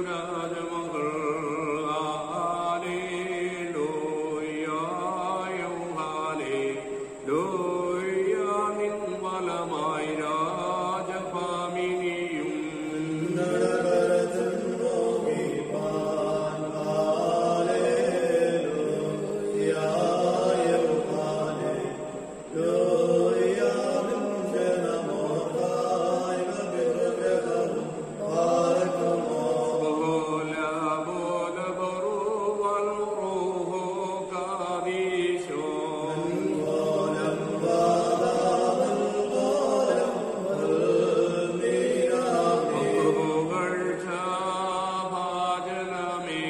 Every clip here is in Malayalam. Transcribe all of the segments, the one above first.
രാജമകൾ നിൻ വലമായി രാജഭാമിനിയും ബോല ബോല ബറു വൽറുഹു കാദീശോ പുകഴ്ച ഭാജനമേ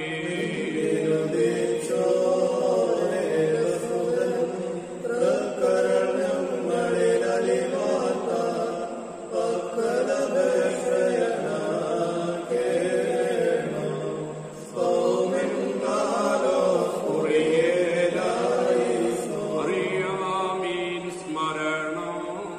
അറിയാമീൻ സ്മരണം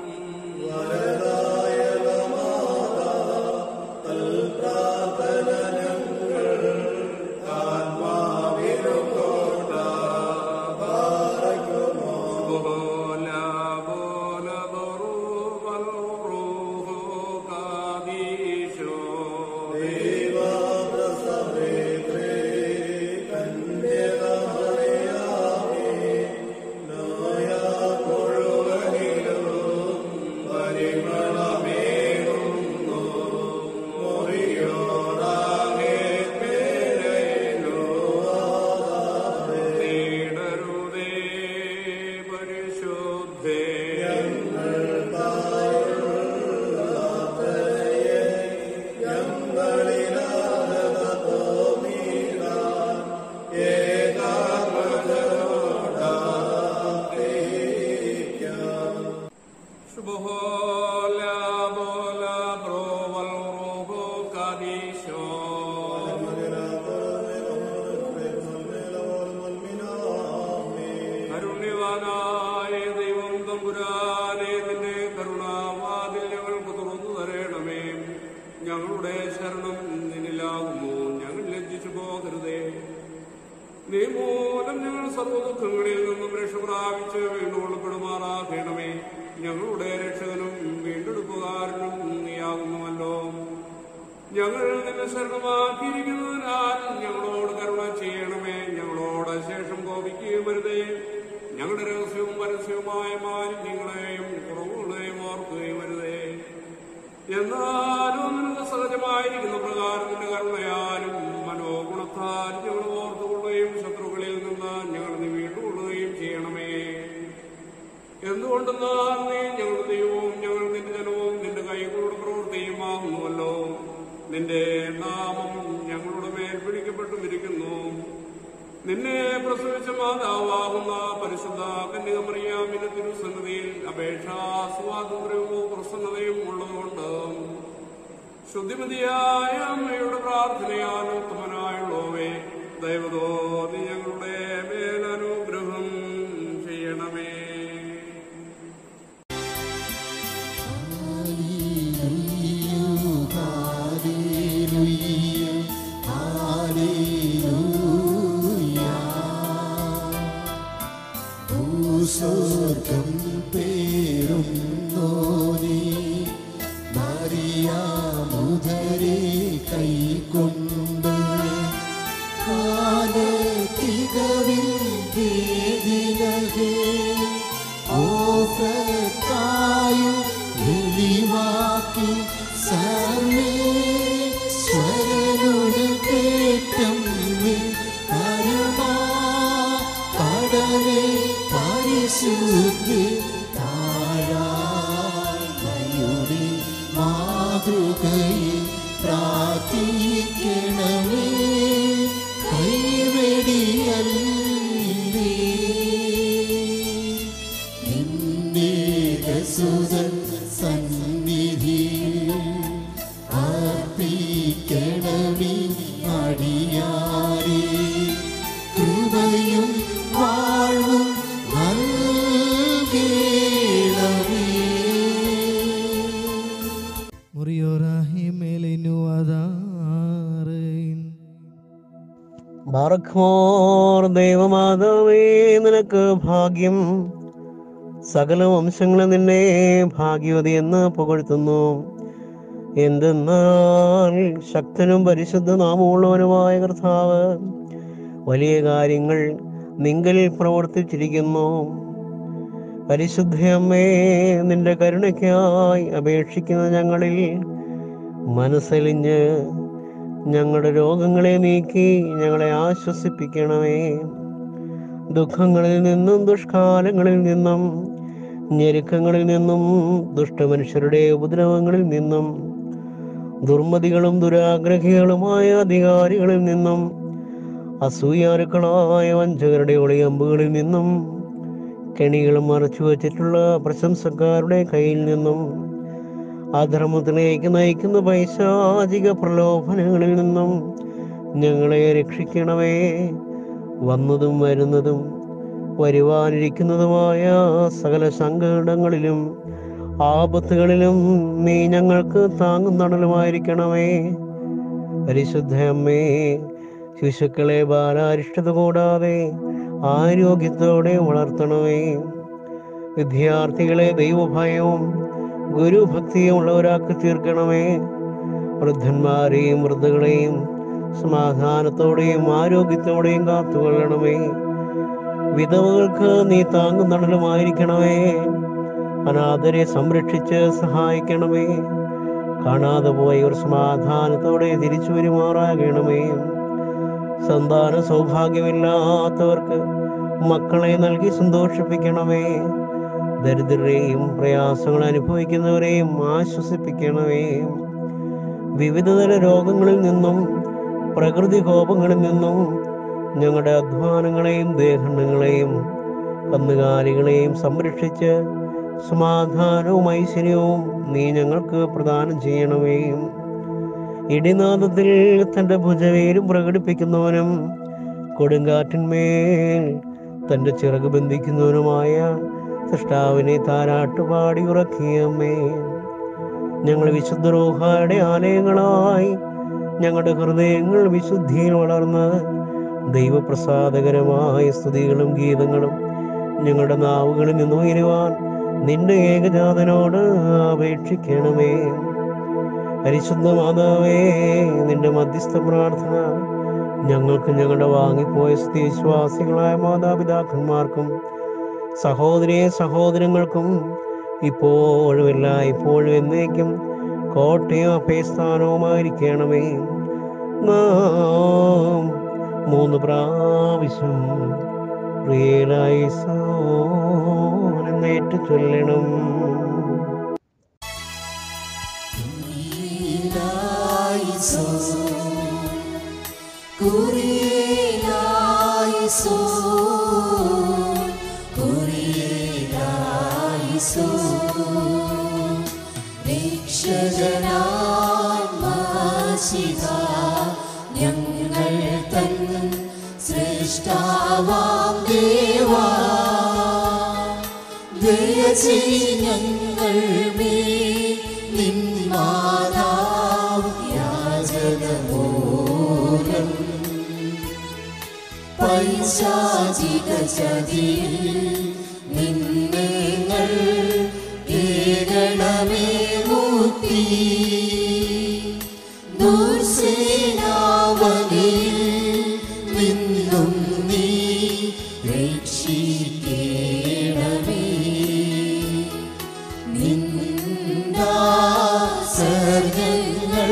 ബോല ബോല ബറു വൽറുഹു കാദീശോ തേടരുതേ പരിശുദ്ധേ ശുഭോല ബോല ബ്രോ വൽറുഹു കാദീശോ കരുണ്യവാനായ ദൈവം തമ്പുരാനെ നിന്റെ കരുണാവാതിൽ ഞങ്ങൾക്ക് തുറന്നു തരണമേ ഞങ്ങളുടെ ശരണം നിന്നിലാകുമോ ഞങ്ങൾ ലജ്ജിച്ചു പോകരുതേ നീ മൂലം ഞങ്ങൾ സർവ്വദുഃഖങ്ങളിൽ നിന്നും രക്ഷ പ്രാപിച്ച് വീണ്ടുകൊള്ളപ്പെടുമാറാകണമേ ഞങ്ങളുടെ രക്ഷകനും വീണ്ടെടുപ്പുകാരനും നീയാകുന്നുവല്ലോ ഞങ്ങൾ നിന്നെ ശരണമാക്കിയിരിക്കുന്നതിനാൽ ഞങ്ങളോട് കരുണ ചെയ്യണമേ ഞങ്ങളോട് ശേഷം കോപിക്കുകയും വരുതേ ഞങ്ങളുടെ രഹസ്യവും പരസ്യവുമായ മാലിന്യങ്ങളെയും കുറവുകളെയും ഓർക്കുകയും വരുതേ എന്നാലും നിനക്ക് സഹജമായിരിക്കുന്ന പ്രകാരം നിന്റെ കരുണയാലും മനോഗുണത്താലും ഞങ്ങൾ ഓർത്തുകൊള്ളുകയും ശത്രുക്കളിൽ നിന്ന് ഞങ്ങൾ നീ വീണ്ടുകൊള്ളുകയും ചെയ്യണമേ എന്തുകൊണ്ടെന്നാൽ നീ ഞങ്ങളുടെ ദൈവവും ഞങ്ങൾ നിന്റെ ജനവും നിന്റെ കൈകളുടെ പ്രവൃത്തിയുമാകുന്നുവല്ലോ നിന്റെ നാമം ഞങ്ങളുടെ മേൽ പിടിക്കപ്പെട്ടും ഇരിക്കുന്നു നിന്നെ പ്രസവിച്ച മാതാവാകുന്ന പരിശുദ്ധ കന്യകമറിയാമിന്റെ തിരുസന്നിധിയിൽ അപേക്ഷാ സ്വാതന്ത്ര്യവും പ്രസന്നതയും ഉള്ളതുകൊണ്ട് ശുദ്ധിമതിയായ അമ്മയുടെ പ്രാർത്ഥനയാൽ ഉത്തമനായുള്ളവേ ദൈവതോ നീ ഞങ്ങളുടെ മേലനുഗ്രഹം ചെയ്യണമേ സ്വർഗം പേരും നോനി മറിയാമുദരെ കൈകൊണ്ട് കാലത്തികവിൽ വേദിനകെ ഓഫത്തായും വെളിവാക്കി സർവേശ്വരനുടെ പേറ്റം കരുണാ കടലെ പരിശുദ്ധി താഴായുടെ മാതൃകയെ പ്രാർത്ഥിക്കണമേ കൈവെടിയല്ലേ നിന്റെ സുതൻ സന്നിധി അർപ്പിക്കണമേ അടിയാരേ കൃപയും വാഴ്വും നൽകേണമേ മുറിയോറാഹി മേലിനു അതാറ് ബാറഖ്മോർ ദൈവമാതാവേ നിനക്ക് ഭാഗ്യം സകല വംശങ്ങളും നിന്നെ ഭാഗ്യവതി എന്ന് പുകഴ്ത്തുന്നു എന്തെന്നാൽ ശക്തനും പരിശുദ്ധ നാമമുള്ളവനുമായ കർത്താവ് വലിയ കാര്യങ്ങൾ നിങ്കൽ പ്രവർത്തിച്ചിരിക്കുന്നു പരിശുദ്ധയമ്മേ നിന്റെ കരുണയ്ക്കായി അപേക്ഷിക്കുന്ന ഞങ്ങളിൽ മനസ്സലിഞ്ഞ് ഞങ്ങളുടെ രോഗങ്ങളെ നീക്കി ഞങ്ങളെ ആശ്വസിപ്പിക്കണമേ ദുഃഖങ്ങളിൽ നിന്നും ദുഷ്കാലങ്ങളിൽ നിന്നും ഞെരുക്കങ്ങളിൽ നിന്നും ദുഷ്ടമനുഷ്യരുടെ ഉപദ്രവങ്ങളിൽ നിന്നും ദുർമതികളും ദുരാഗ്രഹികളുമായ അധികാരികളിൽ നിന്നും അസൂയാരുക്കളായ വഞ്ചകരുടെ ഒളിയമ്പുകളിൽ നിന്നും കെണികളും മറച്ചു വച്ചിട്ടുള്ള പ്രശംസക്കാരുടെ കയ്യിൽ നിന്നും അധർമ്മത്തിലേക്ക് നയിക്കുന്ന പൈശാചിക പ്രലോഭനങ്ങളിൽ നിന്നും ഞങ്ങളെ രക്ഷിക്കണമേ വന്നതും വരുന്നതും വരുവാനിരിക്കുന്നതുമായ സകല സങ്കടങ്ങളിലും ആപത്തുകളിലും നീ ഞങ്ങൾക്ക് താങ്ങും തണലുമായിരിക്കണമേ പരിശുദ്ധ അമ്മേ ശിശുക്കളെ ബാലാരിഷ്ടത കൂടാതെ ആരോഗ്യത്തോടെ വളർത്തണമേ വിദ്യാർത്ഥികളെ ദൈവഭയവും ഗുരുഭക്തിയും ഉള്ളവരാക്കി തീർക്കണമേ വൃദ്ധന്മാരെയും വൃദ്ധകളെയും സമാധാനത്തോടെയും ആരോഗ്യത്തോടെയും കാത്തുകൊള്ളണമേ വിധവകൾക്ക് നീ താങ്ങും തണലുമായിരിക്കണമേ അനാഥരെ സംരക്ഷിച്ച് സഹായിക്കണമേ കാണാതെ പോയവർ സമാധാനത്തോടെ തിരിച്ചു വരുമാറാകണമേ സന്താന സൗഭാഗ്യമില്ലാത്തവർക്ക് മക്കളെ നൽകി സന്തോഷിപ്പിക്കണമേ ദരിദ്രരെയും പ്രയാസങ്ങൾ അനുഭവിക്കുന്നവരെയും ആശ്വസിപ്പിക്കണമേ വിവിധതര രോഗങ്ങളിൽ നിന്നും പ്രകൃതി കോപങ്ങളിൽ നിന്നും ഞങ്ങളുടെ അധ്വാനങ്ങളെയും ദേഹണ്ഡങ്ങളെയും കന്നുകാലികളെയും സംരക്ഷിച്ച് സമാധാനവും ഐശ്വര്യവും നീ ഞങ്ങൾക്ക് പ്രദാനം ചെയ്യണമേ ഇടിനാദത്തിൽ തൻ്റെ ഭുജവേരും പ്രകടിപ്പിക്കുന്നവനും കൊടുങ്കാറ്റിന്മേൽ തൻ്റെ ചിറക് ബന്ധിക്കുന്നവനുമായ സൃഷ്ടാവിനെ താരാട്ടുപാടി ഉറക്കിയമ്മേ ഞങ്ങൾ വിശുദ്ധ റൂഹായുടെ ആലയങ്ങളായി ഞങ്ങളുടെ ഹൃദയങ്ങൾ വിശുദ്ധിയിൽ വളർന്ന് ദൈവപ്രസാദകരമായ സ്തുതികളും ഗീതങ്ങളും ഞങ്ങളുടെ നാവുകളിൽ നിന്ന് ഉയരുവാൻ നിന്റെ ഏകജാതനോട് അപേക്ഷിക്കണമേ പരിശുദ്ധ മാതാവേ നിന്റെ മധ്യസ്ഥ പ്രാർത്ഥന ഞങ്ങൾക്ക് ഞങ്ങളുടെ വാങ്ങിപ്പോയ സ്ഥിതിവിശ്വാസികളായ മാതാപിതാക്കന്മാർക്കും സഹോദരി സഹോദരങ്ങൾക്കും ഇപ്പോഴും ഇല്ല ഇപ്പോഴും എന്നേക്കും കോട്ടയും അഭയസ്ഥാനവുമായിരിക്കണമേ നാം മൂന്ന് പ്രാവശ്യം റിയലായി എന്നേറ്റ് ചൊല്ലണം ഞങ്ങൾ തൻ സൃഷ്ടാവാം ദേവാ ദയ ചെയ് ഞങ്ങൾ മേ നിൻ മാതാവ് യാചനമൂലം പൈശാചിക ചതിയിൽ നിന്നങ്ങൾ ഏകണമേ മുക്തി ദുർസേനാവനിൽ നിന്നും നീ രക്ഷിക്കേണമേ നിന്ദാസർഗങ്ങൾ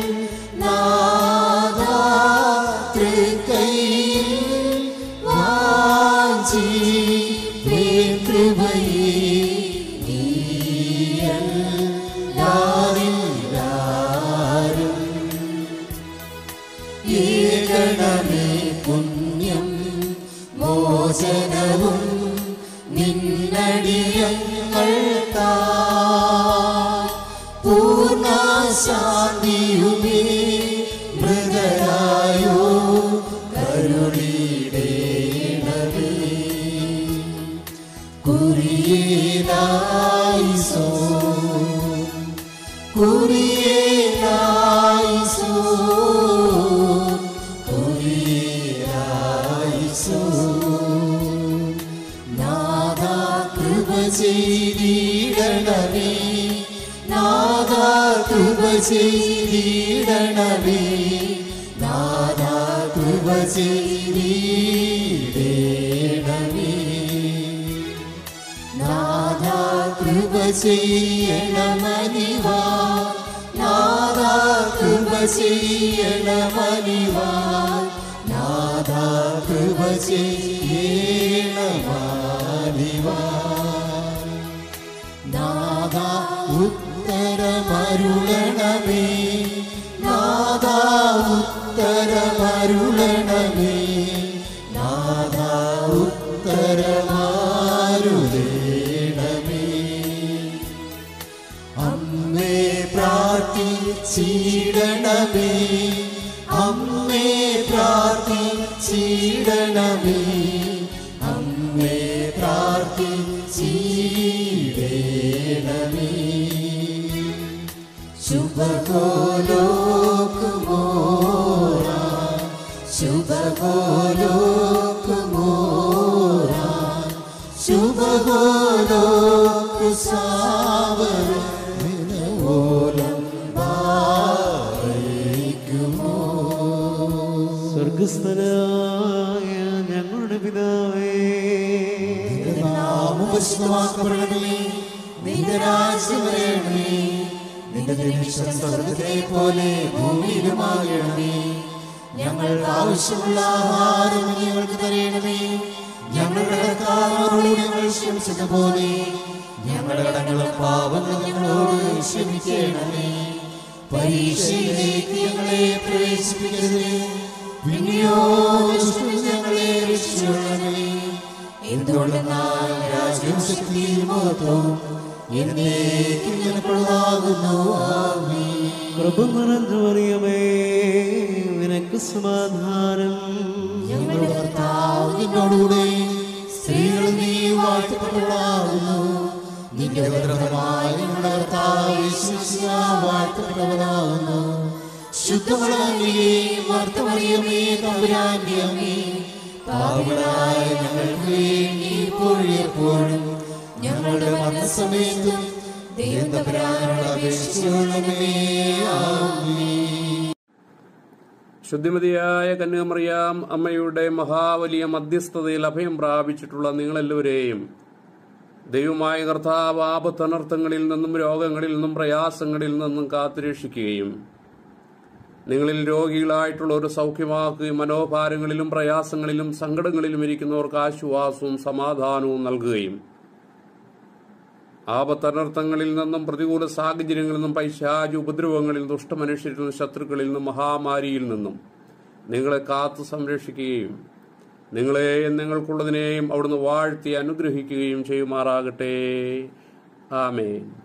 നാദാ തൃക്കൈയിൽ വാഞ്ചി കൃപയേ നീയല്ലാതില്ലാരും ഏകണമേ പുണ്യം മോചനവും നിന്നടിയങ്ങൾ പൂർണ്ണ ശാന്തിയുമേ മൃഗരായോ കരുളിടേണമേ കുറിയേലായിസോ കുറിയേലായിസോ കുറിയേലായിസോ കൃപ ചെയ്തിടണമേ നാദാ കൃപ ചെയ്തിടണമേ നാദാ കൃപ ചെയ്യണമനിവാ നാദാ കൃപ ചെയ്യണമനിവാ നാദാ കൃപ ചെയ്യണമനിവാ നാദാ ഉത്തരമരുളണമേ നാദാ ഉത്തരമരുളണമേ നാദാ ഉത്തരമാരുളണമേ അമ്മേ പ്രാർത്ഥിച്ചിടണമേ അമ്മേ പ്രാർത്ഥിച്ചിടണമേ അമ്മേ പ്രാർത്ഥിച്ചിടണമേ ശുഭഗോലോകമോരാ ശുഭഗോലോകമോരാ ശുഭഗോലോക സാവരം വായിക്കുമോ സ്വർഗസ്ഥനായ ഞങ്ങളുടെ പിതാവേ നാമം പരിശുദ്ധമാക്കപ്പെടണമേ നിന്റെ രാജ്യം വരണമേ നിന്റെ നിമിഷം സ്വർഗത്തിലെ പോലെ ഭൂമിയിലുമാകണമേ ഞങ്ങൾക്ക് ആവശ്യമുള്ള ആഹാരം നീ ഞങ്ങൾക്ക് തരണമേ ഞങ്ങളുടെ കടക്കാരോട് ഞങ്ങൾ ക്ഷമിച്ചതുപോലെ ഞങ്ങളുടെ കടങ്ങളും പാപങ്ങളും ഞങ്ങളോട് ക്ഷമിക്കണമേ പരീക്ഷയിലേക്ക് ഞങ്ങളെ പ്രവേശിപ്പിക്കരുത് പിന്നെയോ ദുഷ്ടനിൽ ഞങ്ങളെ രക്ഷിച്ചുകൊള്ളണമേ എന്തുകൊണ്ടെന്നാൽ രാജ്യവും ശക്തിയും മഹത്വവും എന്നേക്കും നിനക്കുള്ളതാകുന്നു ആമേൻ കൃപ നിറഞ്ഞു മറിയമേ നിനക്ക് സമാധാനം ഞങ്ങളുടെ കർത്താവ് നിന്നോടുകൂടെ സ്ത്രീകൾ നീ വാഴ്ത്തപ്പെട്ടവളാകുന്നു നിന്റെ ഉപദ്രവമായ ഞങ്ങളുടെ കർത്താവ് യേശുമിശിഹ വാഴ്ത്തപ്പെട്ടവനാകുന്നു ശുദ്ധമുള്ളവേ വാർത്തമറിയമേ തമ്പുരാന്റെ അമ്മേ പാപികളായ ഞങ്ങൾക്ക് വേണ്ടി ഇപ്പോഴും എപ്പോഴും ഞങ്ങളുടെ മരണസമയത്തും ദൈവം തമ്പുരാനോട് അപേക്ഷിച്ചുകൊള്ളണമേ ആമേൻ ശുദ്ധിമതിയായ കന്യാമറിയാം അമ്മയുടെ മഹാവലിയ മധ്യസ്ഥതയിൽ അഭയം പ്രാപിച്ചിട്ടുള്ള നിങ്ങളെല്ലാവരെയും ദൈവമായ കർത്താവ് ആപത്തനർത്ഥങ്ങളിൽ നിന്നും രോഗങ്ങളിൽ നിന്നും പ്രയാസങ്ങളിൽ നിന്നും കാത്തുരക്ഷിക്കുകയും നിങ്ങളിൽ രോഗികളായിട്ടുള്ള ഒരു സൗഖ്യമാക്കുകയും മനോഭാരങ്ങളിലും പ്രയാസങ്ങളിലും സങ്കടങ്ങളിലും ഇരിക്കുന്നവർക്ക് ആശ്വാസവും സമാധാനവും നൽകുകയും ആപത്തനർത്ഥങ്ങളിൽ നിന്നും പ്രതികൂല സാഹചര്യങ്ങളിൽ നിന്നും പൈശാചി ഉപദ്രവങ്ങളിൽ ദുഷ്ടമനുഷ്യരിൽ നിന്നും ശത്രുക്കളിൽ നിന്നും മഹാമാരിയിൽ നിന്നും നിങ്ങളെ കാത്തു സംരക്ഷിക്കുകയും നിങ്ങളെയും നിങ്ങൾക്കുള്ളതിനെയും അവിടുന്ന് വാഴ്ത്തി അനുഗ്രഹിക്കുകയും ചെയ്യുമാറാകട്ടെ ആമേൻ